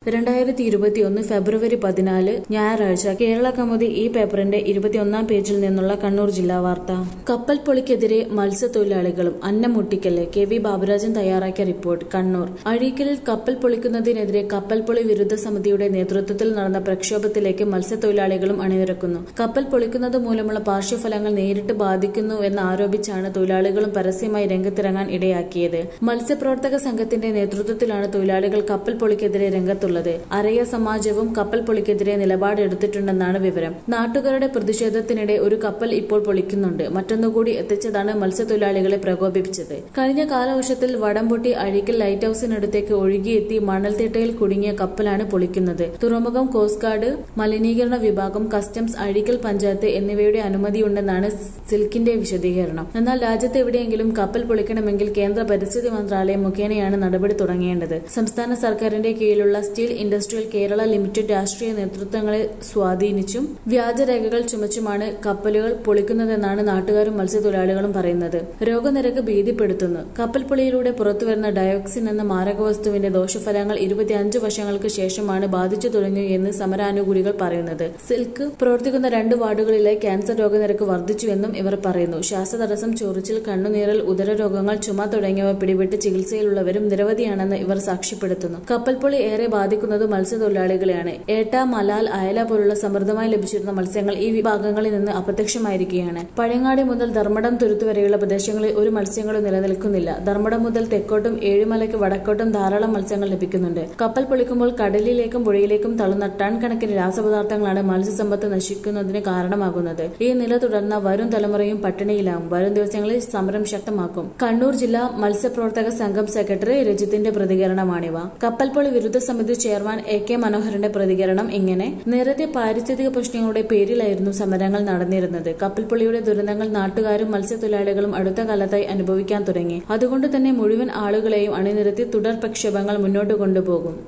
രണ്ടായിരത്തി ഇരുപത്തിയൊന്ന് ഫെബ്രുവരി പതിനാല് ഞായറാഴ്ച കേരള കൗമുദി ഈ പേപ്പറിന്റെ ഇരുപത്തിയൊന്നാം പേജിൽ നിന്നുള്ള കണ്ണൂർ ജില്ലാ വാർത്ത കപ്പൽ പൊളിക്കെതിരെ മത്സ്യത്തൊഴിലാളികളും അന്നം മുട്ടിക്കല് കെ വി ബാബുരാജൻ തയ്യാറാക്കിയ റിപ്പോർട്ട് കണ്ണൂർ അഴീക്കലിൽ കപ്പൽ പൊളിക്കുന്നതിനെതിരെ കപ്പൽ പൊളി വിരുദ്ധ സമിതിയുടെ നേതൃത്വത്തിൽ നടന്ന പ്രക്ഷോഭത്തിലേക്ക് മത്സ്യത്തൊഴിലാളികളും അണിനിരക്കുന്നു കപ്പൽ പൊളിക്കുന്നത് മൂലമുള്ള പാർശ്വഫലങ്ങൾ നേരിട്ട് ബാധിക്കുന്നുവെന്ന് ആരോപിച്ചാണ് തൊഴിലാളികളും പരസ്യമായി രംഗത്തിറങ്ങാൻ ഇടയാക്കിയത് മത്സ്യപ്രവർത്തക സംഘത്തിന്റെ നേതൃത്വത്തിലാണ് തൊഴിലാളികൾ കപ്പൽ പൊളിക്കെതിരെ രംഗത്തുള്ളത് അരയ സമാജവും കപ്പൽ പൊളിക്കെതിരെ നിലപാടെടുത്തിട്ടുണ്ടെന്നാണ് വിവരം നാട്ടുകാരുടെ പ്രതിഷേധത്തിനിടെ ഒരു കപ്പൽ ഇപ്പോൾ പൊളിക്കുന്നുണ്ട് മറ്റൊന്നുകൂടി എത്തിച്ചതാണ് മത്സ്യത്തൊഴിലാളികളെ പ്രകോപിപ്പിച്ചത് കഴിഞ്ഞ കാലവർഷത്തിൽ വടംപൊട്ടി അഴീക്കൽ ലൈറ്റ് ഹൌസിനടുത്തേക്ക് ഒഴുകിയെത്തി മണൽത്തിട്ടയിൽ കുടുങ്ങിയ കപ്പലാണ് പൊളിക്കുന്നത് തുറമുഖം കോസ്റ്റ് ഗാർഡ് മലിനീകരണ വിഭാഗം കസ്റ്റംസ് അഴീക്കൽ പഞ്ചായത്ത് എന്നിവയുടെ അനുമതിയുണ്ടെന്നാണ് സിൽക്കിന്റെ വിശദീകരണം എന്നാൽ രാജ്യത്ത് എവിടെയെങ്കിലും കപ്പൽ പൊളിക്കണമെങ്കിൽ കേന്ദ്ര പരിസ്ഥിതി മന്ത്രാലയം മുഖേനയാണ് നടപടി തുടങ്ങേണ്ടത് സംസ്ഥാന സർക്കാരിന്റെ കീഴിലുള്ള സ്റ്റീൽ ഇൻഡസ്ട്രിയൽ കേരള ലിമിറ്റഡ് രാഷ്ട്രീയ നേതൃത്വങ്ങളെ സ്വാധീനിച്ചും വ്യാജരേഖകൾ ചുമച്ചുമാണ് കപ്പലുകൾ പൊളിക്കുന്നതെന്നാണ് നാട്ടുകാരും മത്സ്യത്തൊഴിലാളികളും പറയുന്നത് രോഗനിരക്ക് ഭീതിപ്പെടുത്തുന്നു കപ്പൽ പൊളിയിലൂടെ പുറത്തുവരുന്ന ഡയോക്സിൻ എന്ന മാരകവസ്തുവിന്റെ ദോഷഫലങ്ങൾ ഇരുപത്തിയഞ്ച് വർഷങ്ങൾക്ക് ശേഷമാണ് ബാധിച്ചു തുടങ്ങി എന്ന് സമരാനുകൂലികൾ പറയുന്നത് സിൽക്ക് പ്രവർത്തിക്കുന്ന രണ്ട് വാർഡുകളിലായി ക്യാൻസർ രോഗനിരക്ക് വർദ്ധിച്ചുവെന്നും ഇവർ പറയുന്നു ശ്വാസതടസ്സം ചൊറിച്ചിൽ കണ്ണുനീറൽ ഉദരരോഗങ്ങൾ ചുമ തുടങ്ങിയവ പിടിപെട്ട് ചികിത്സയിലുള്ളവരും നിരവധിയാണെന്ന് ഇവർ സാക്ഷ്യപ്പെടുത്തുന്നു കപ്പൽപ്പൊളി ഏറെ ബാധിക്കുന്നത് മത്സ്യത്തൊഴിലാളികളെയാണ് ഏട്ട മലാൽ അയല പോലുള്ള സമൃദ്ധമായി ലഭിച്ചിരുന്ന മത്സ്യങ്ങൾ ഈ വിഭാഗങ്ങളിൽ നിന്ന് അപ്രത്യക്ഷമായിരിക്കുകയാണ് പഴയങ്ങാടി മുതൽ ധർമ്മടം തുരുത്തു വരെയുള്ള പ്രദേശങ്ങളിൽ ഒരു മത്സ്യങ്ങളും നിലനിൽക്കുന്നില്ല ധർമ്മടം മുതൽ തെക്കോട്ടും ഏഴുമലയ്ക്ക് വടക്കോട്ടും ധാരാളം മത്സ്യങ്ങൾ ലഭിക്കുന്നുണ്ട് കപ്പൽ പൊളിക്കുമ്പോൾ കടലിലേക്കും പുഴയിലേക്കും തള്ളുന്ന ടൺ കണക്കിന് രാസപദാർത്ഥങ്ങളാണ് മത്സ്യസമ്പത്ത് നശിക്കുന്നതിന് കാരണമാകുന്നത് ഈ നില തുടർന്ന വരും തലമുറയും പട്ടിണിയിലാവും വരും ദിവസങ്ങളിൽ സമരം ശക്തമാക്കും കണ്ണൂർ ജില്ലാ മത്സ്യപ്രവർത്തക സംഘം സെക്രട്ടറി രജിത്തിന്റെ പ്രതികരണമാണിവ കപ്പൽപ്പൊളി വിരുദ്ധ സമിതി ചെയർമാൻ എ കെ മനോഹരന്റെ പ്രതികരണം ഇങ്ങനെ നേരത്തെ പാരിസ്ഥിതിക പ്രശ്നങ്ങളുടെ പേരിലായിരുന്നു സമരങ്ങൾ നടന്നിരുന്നത് കപ്പൽപ്പൊളിയുടെ ദുരന്തങ്ങൾ നാട്ടുകാരും മത്സ്യത്തൊഴിലാളികളും അടുത്ത കാലത്തായി അനുഭവിക്കാൻ തുടങ്ങി അതുകൊണ്ട് തന്നെ മുഴുവൻ ആളുകളെയും അണിനിരത്തി തുടർ പ്രക്ഷോഭങ്ങൾ മുന്നോട്ട് കൊണ്ടുപോകും